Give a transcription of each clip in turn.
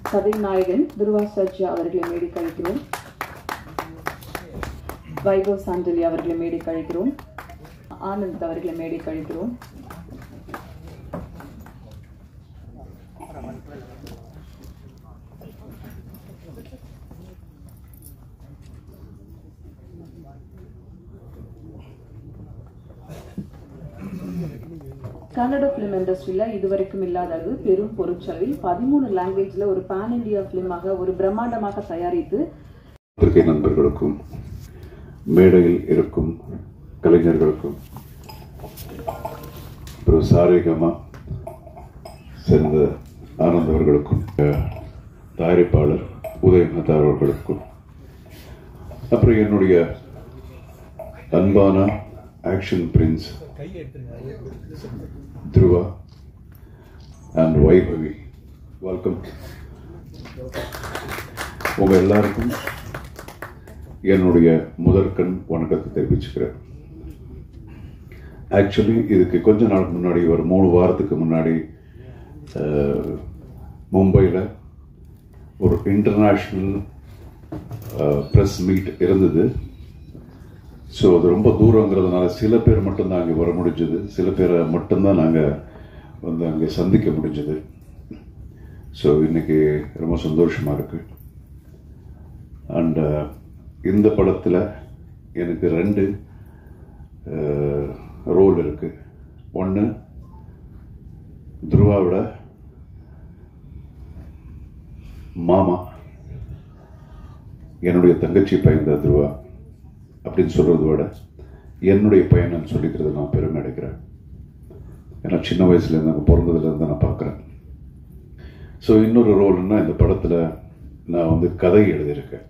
கதைநாயகன் துருவா சர்ஜா அவர்களை மேடை கழிக்கிறோம் வைபவ் சாண்டலி அவர்களை மேடை கழிக்கிறோம் ஆனந்த் அவர்களை மேடை கழிக்கிறோம் கன்னட ஃபிலிம் இண்டஸ்ட்ரியில் இதுவரைக்கும் இல்லாத அளவு பெரும் பொருட்செலவில் பதிமூணு லாங்குவேஜில் ஒரு பேன் இண்டியா ஃபிலிமாக ஒரு பிரம்மாண்டமாக தயாரித்து பத்திரிகை நண்பர்களுக்கும் மேடையில் இருக்கும் கலைஞர்களுக்கும் அப்புறம் சாரேகமா சேர்ந்த ஆனந்த் அவர்களுக்கும் அஹ், தயாரிப்பாளர் உதயநாத் அவர்களுக்கும் அப்புறம் என்னுடைய அன்பான action prince Dhruva and Vaibhavi welcome உங்க எல்லாருக்கும் என்னுடைய முதற்கண் வணக்கத்தை தெரிவிச்சுக்கிறேன் ஆக்சுவலி இதுக்கு கொஞ்ச நாளுக்கு முன்னாடி ஒரு மூணு வாரத்துக்கு முன்னாடி அஹ், மும்பையில் ஒரு இன்டர்நேஷ்னல் ப்ரெஸ் மீட் இருந்தது ஸோ அது ரொம்ப தூரங்கிறதுனால சில பேர் மட்டும்தான் அங்கே வர முடிஞ்சது சில பேரை மட்டும்தான் நாங்கள் வந்து அங்கே சந்திக்க முடிஞ்சது ஸோ இன்னைக்கு ரொம்ப சந்தோஷமாக இருக்குது அண்ட் இந்த படத்தில் எனக்கு ரெண்டு ரோல் இருக்கு ஒன்று துருவாவோட மாமா என்னுடைய தங்கச்சி பையன் தான் துருவா அப்படின்னு சொல்றதை விட என்னுடைய பையன் சொல்லிக்கிறது நான் பெருமை அடைக்கிறேன் ஏன்னா சின்ன வயசுலேருந்து அங்கே பிறந்ததுலேருந்து நான் பார்க்குறேன் ஸோ இன்னொரு ரோல்னா இந்த படத்தில் நான் வந்து கதை எழுதியிருக்கேன்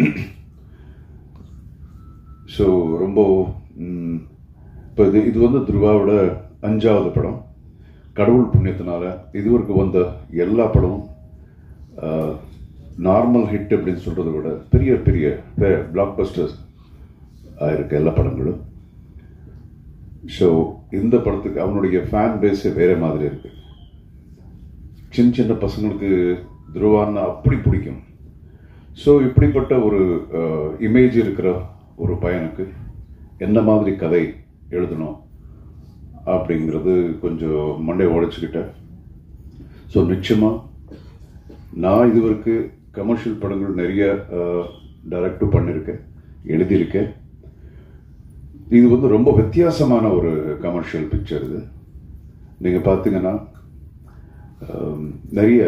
ஸோ ரொம்ப இப்போ இது இது வந்து துருவாவோட அஞ்சாவது படம் கடவுள் புண்ணியத்தினால இதுவரைக்கும் வந்த எல்லா படமும் நார்மல் ஹிட் அப்படின்னு சொல்கிறத விட பெரிய பெரிய பிளாக் பஸ்டர்ஸ் ஆயிருக்கு எல்லா படங்களும் ஸோ இந்த படத்துக்கு அவனுடைய ஃபேன் பேஸே வேற மாதிரி இருக்கு சின்ன சின்ன பசங்களுக்கு துருவான்னு அப்படி பிடிக்கும் ஸோ இப்படிப்பட்ட ஒரு இமேஜ் இருக்கிற ஒரு பையனுக்கு என்ன மாதிரி கதை எழுதணும் அப்படிங்கிறது கொஞ்சம் மண்டை உடைச்சுக்கிட்டேன் ஸோ நிச்சயமாக நான் இதுவரைக்கும் கமர்ஷியல் படங்கள் நிறைய டைரக்டும் பண்ணியிருக்கேன் எழுதியிருக்கேன் இது வந்து ரொம்ப வித்தியாசமான ஒரு கமர்ஷியல் பிக்சர் இது நீங்கள் பார்த்தீங்கன்னா ஆம், நிறைய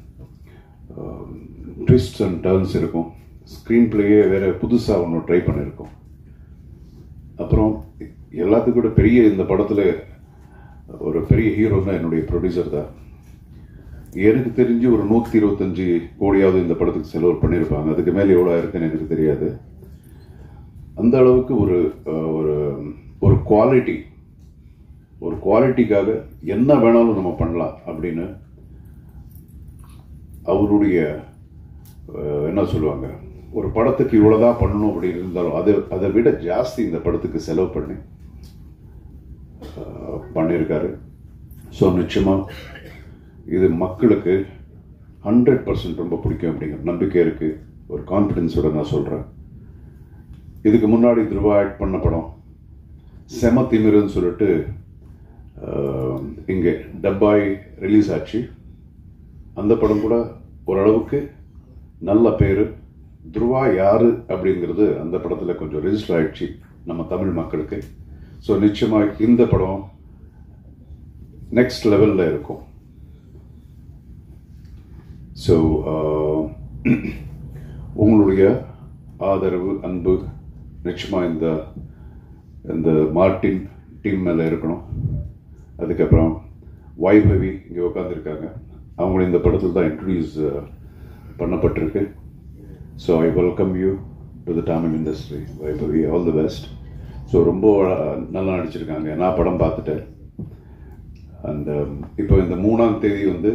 ட்விஸ்ட் அண்ட் டர்ன்ஸ் இருக்கும் ஸ்க்ரீன் பிளேயே வேற புதுசாக ஒன்று ட்ரை பண்ணியிருக்கோம் அப்புறம் எல்லாத்துக்கும் கூட பெரிய இந்த படத்தில் ஒரு பெரிய ஹீரோ தான் என்னுடைய ப்ரொடியூசர் தான் எனக்கு தெரிஞ்சு ஒரு நூற்றி இருபத்தஞ்சு கோடியாவது இந்த படத்துக்கு செலவு பண்ணியிருப்பாங்க அதுக்கு மேலே எவ்வளோ இருக்குன்னு எனக்கு தெரியாது அந்த அளவுக்கு ஒரு அஹ், ஒரு ஒரு குவாலிட்டி ஒரு குவாலிட்டிக்காக என்ன வேணாலும் நம்ம பண்ணலாம் அப்படின்னு அவருடைய அஹ், என்ன சொல்லுவாங்க ஒரு படத்துக்கு இவ்வளவுதான் பண்ணணும் அப்படின்னு இருந்தாலும் அது அதை விட ஜாஸ்தி இந்த படத்துக்கு செலவு பண்ணி அஹ், பண்ணியிருக்காரு ஸோ நிச்சயமா இது மக்களுக்கு ஹண்ட்ரட் பர்சன்ட் ரொம்ப பிடிக்கும் அப்படிங்கிற நம்பிக்கை இருக்கு ஒரு கான்ஃபிடென்ஸோட நான் சொல்றேன் இதுக்கு முன்னாடி துருவா ஆக்ட் பண்ண படம் செம திமிருன்னு சொல்லிட்டு அஹ், இங்கே டப்பாய் ரிலீஸ் ஆச்சு அந்த படம் கூட ஓரளவுக்கு நல்ல பேர் துருவா யாரு அப்படிங்கிறது அந்த படத்தில் கொஞ்சம் ரெஜிஸ்டர் ஆயிடுச்சு நம்ம தமிழ் மக்களுக்கு ஸோ நிச்சயமாக இந்த படம் நெக்ஸ்ட் லெவலில் இருக்கும் ஸோ உங்களுடைய ஆதரவு அன்பு நிச்சயமாக இந்த இந்த மார்ட்டின் டீம் மேலே இருக்கணும் அதுக்கப்புறம் வைபவி இங்கே உட்காந்துருக்காங்க அவங்களும் இந்த படத்தில் தான் இன்ட்ரடியூஸ் பண்ணப்பட்டிருக்கு so I welcome you to the Tamil industry Vaibhavi all the best so ரொம்ப அழ- நல்லா நடிச்சிருக்காங்க நான் படம் பார்த்துட்டேன் அந்த இப்போ இந்த மூணாம் தேதி வந்து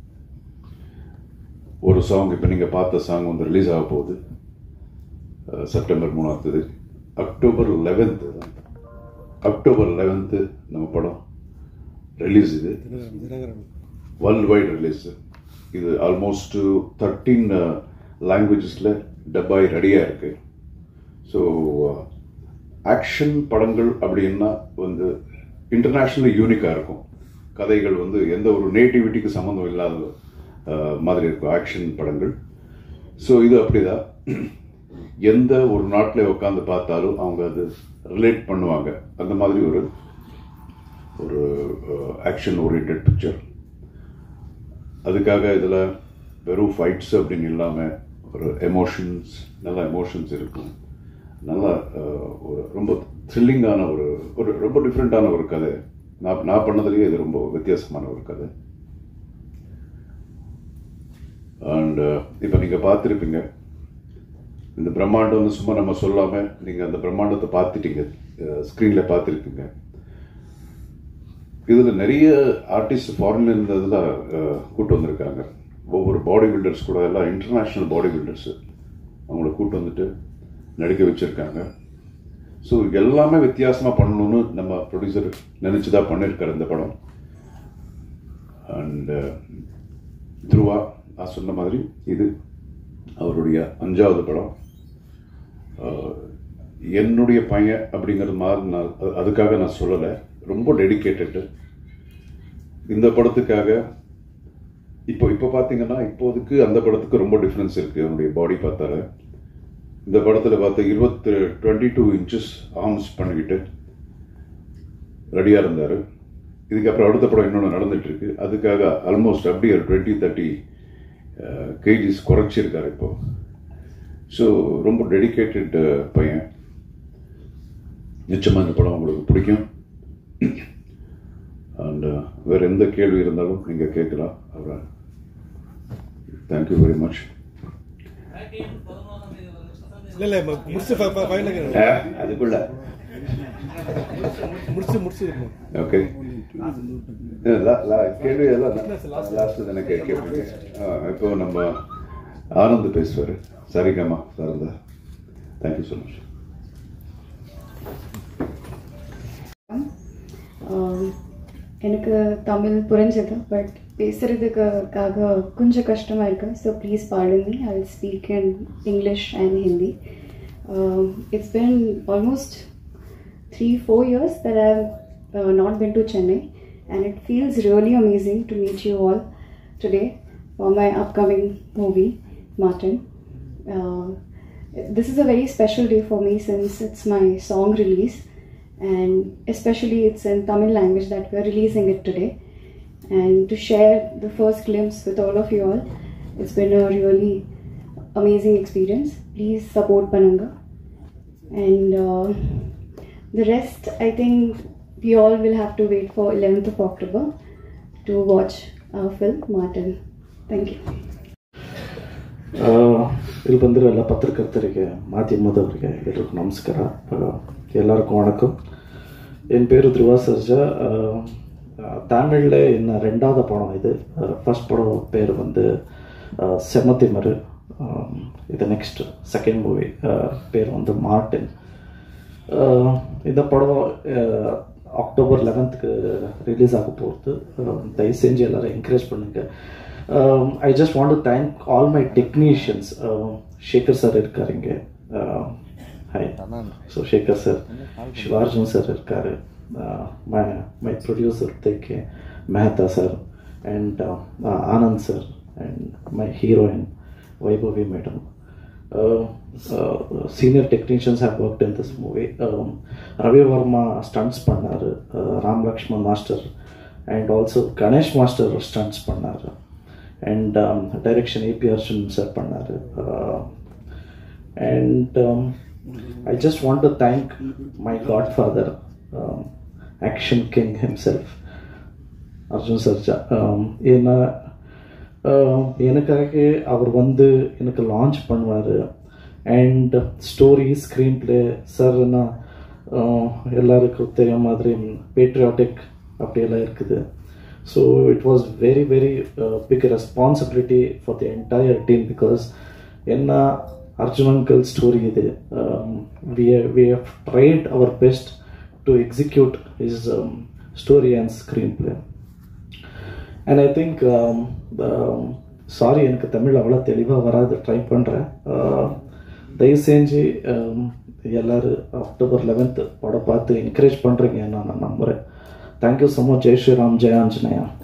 ஒரு சாங் இப்போ நீங்கள் பார்த்த சாங் வந்து ரிலீஸ் ஆக போகுது அஹ், செப்டம்பர் மூணாம் தேதி அக்டோபர் லெவன்த்து அக்டோபர் லெவன்த்து நம்ம படம் ரிலீஸ் இது வேர்ல்டு வைட் ரிலீஸ் இது ஆல்மோஸ்ட் தேர்ட்டீன் லாங்குவேஜஸில் டப்பாய் ரெடியாக இருக்கு ஸோ ஆக்ஷன் படங்கள் அப்படின்னா வந்து இன்டர்நேஷ்னலி யூனிக்காக இருக்கும் கதைகள் வந்து எந்த ஒரு நேட்டிவிட்டிக்கு சம்மந்தம் இல்லாத அஹ், மாதிரி இருக்கும் ஆக்ஷன் படங்கள் ஸோ இது அப்படிதான் எந்த ஒரு நாட்டில் உட்காந்து பார்த்தாலும் அவங்க அது ரிலேட் பண்ணுவாங்க அந்த மாதிரி ஒரு ஒரு ஆக்ஷன் ஓரியன்ட் பிக்சர் அதுக்காக இதில் வெறும் ஃபைட்ஸ் அப்படின்னு இல்லாமல் ஒரு எமோஷன்ஸ் நல்ல எமோஷன்ஸ் இருக்கும் நல்ல அஹ், ஒரு ரொம்ப த்ரில்லிங்கான ஒரு ஒரு ரொம்ப டிஃப்ரெண்ட்டான ஒரு கதை நான் நான் பண்ணதுலேயே இது ரொம்ப வித்தியாசமான ஒரு கதை அண்ட் இப்போ நீங்கள் பார்த்துருப்பீங்க இந்த பிரம்மாண்டம் வந்து சும்மா நம்ம சொல்லாமல் நீங்கள் அந்த பிரம்மாண்டத்தை பார்த்துட்டீங்க ஸ்க்ரீனில் பார்த்துருப்பீங்க இதில் நிறைய ஆர்டிஸ்ட் ஃபாரின்ல இருந்ததெல்லாம் கூட்டு வந்திருக்காங்க ஒவ்வொரு பாடி பில்டர்ஸ் கூட எல்லாம் இன்டர்நேஷ்னல் பாடி பில்டர்ஸ் அவங்கள கூட்டு வந்துட்டு நடிக்க வச்சுருக்காங்க ஸோ எல்லாமே வித்தியாசமாக பண்ணணும்னு நம்ம ப்ரொடியூசர் நினச்சி தான் பண்ணியிருக்காரு இந்த படம் அண்ட் துருவா நான் சொன்ன மாதிரி இது அவருடைய அஞ்சாவது படம் அஹ், என்னுடைய பையன் அப்படிங்கிறது மாதிரி நான் அது- அதுக்காக நான் சொல்லலை ரொம்ப டெடிக்கேட்டடு இந்த படத்துக்காக இப்போ இப்போ பார்த்தீங்கன்னா இப்போதைக்கு அந்த படத்துக்கு ரொம்ப டிஃப்ரென்ஸ் இருக்குது அவனுடைய பாடி பார்த்தால இந்த படத்தில் பார்த்த இருபத்தி டுவெண்ட்டி டூ இன்ச்சஸ் ஆர்ம்ஸ் பண்ணிக்கிட்டு ரெடியாக இருந்தார் இதுக்கப்புறம் அடுத்த படம் இன்னொன்று நடந்துட்டு இருக்கு அதுக்காக ஆல்மோஸ்ட் அப்படியே ஒரு டுவெண்ட்டி தேர்ட்டி கேஜிஸ் குறைச்சிருக்காரு இப்போ ஸோ ரொம்ப டெடிக்கேட்டட் பையன் நிச்சயமாக இந்த படம் உங்களுக்கு பிடிக்கும் அண்ட் வேறு எந்த கேள்வி இருந்தாலும் நீங்கள் கேட்கலாம் அவரை தேங்க்யூ வெரி மச் இல்ல இல்ல ம- முடிச்சு ஃப- ஃப- ஃபைனல் அதுக்குள்ள முடிச்சு முடிச்சு இருக்கணும். ஓகே கேள்வி எல்லாம் லாஸ்ட் தானே கேட்க இப்போ நம்ம ஆனந்த் பேசுவார் Saregama Sharada thank you so much ஆம், எனக்கு தமிழ் புரிஞ்சது பட் பேசுறதுக்காக கொஞ்சம் கஷ்டமாக இருக்கு so please pardon me I will speak in English and Hindi it's been almost three four years that I have uh, not been to Chennai and it feels really amazing to meet you all today for my upcoming movie, Martin. Uh, this is a very special day for me since it's my song release and especially it's in Tamil language that we're releasing it today. And to share the first glimpse with all of you all, it's been a really amazing experience. Please support Pananga. And uh, the rest, I think we all will have to wait for 11th of October to watch our film Martin. Thank you. ಆ, ಇಲ್ಲಿ ಬಂದಿರೋ ಎಲ್ಲ ಪತ್ರಕರ್ತರಿಗೆ ಮಾಧ್ಯಮದವರಿಗೆ ಎಲ್ರಿಗೂ ನಮಸ್ಕಾರ ಆ, எல்லாருக்கும் வணக்கம் என் பேர் துருவா சர்ஜா தமிழில் என்ன ரெண்டாவது படம் இது ஃபர்ஸ்ட் படம் பேர் வந்து ஆ, செமத்திமரு ஆ, இது நெக்ஸ்ட் செகண்ட் மூவி பேர் வந்து மார்டின் ஆஹ் இந்த படம் ஆஹ் அக்டோபர் லெவன்த்துக்கு ரிலீஸ் ஆக போகுது ஆஹ் தயவு செஞ்சு எல்லாரும் என்கரேஜ் பண்ணுங்க I just want to thank all my technicians Shekar sir இருக்காரு இங்கே hi so Shekar sir Sivarjun sir இருக்காரு my my producer Thakke Mehta sir and Anand sir and my heroine Vaibhavi madam uh, uh, senior technicians have worked in this movie. Um, Ravi Varma stunts பண்ணாரு uh, Ram Lakshman master and also Ganesh master stunts பண்ணாரு and um, direction AP Arjun sir பண்ணாரு uh, and um, I just want to thank my godfather um, action king himself Arjun Sarja ஏன்னா ஆஹ் எனக்காக அவர் வந்து எனக்கு launch பண்ணுவார் and story screen play சார்னா எல்லாருக்கும் தெரிய மாதிரி பேட்ரியாட்டிக் அப்படியெல்லாம் இருக்குது so it was very very big responsibility for the entire team because என்ன அர்ஜுன் அங்கிள் ஸ்டோரி இது we we how tried our best to execute is story and screen play and I think um, the um, sorry எனக்கு தமிழ் அவ்வளோ தெளிவாக வராது try பண்ணுறேன் தயவு செஞ்சு ஆம், எல்லாரும் அக்டோபர் லெவன்த்து படம் பார்த்து என்கரேஜ் பண்ணுறீங்க நான் நம்புகிறேன் thank you so much Jai Shriram Jai Anjaneya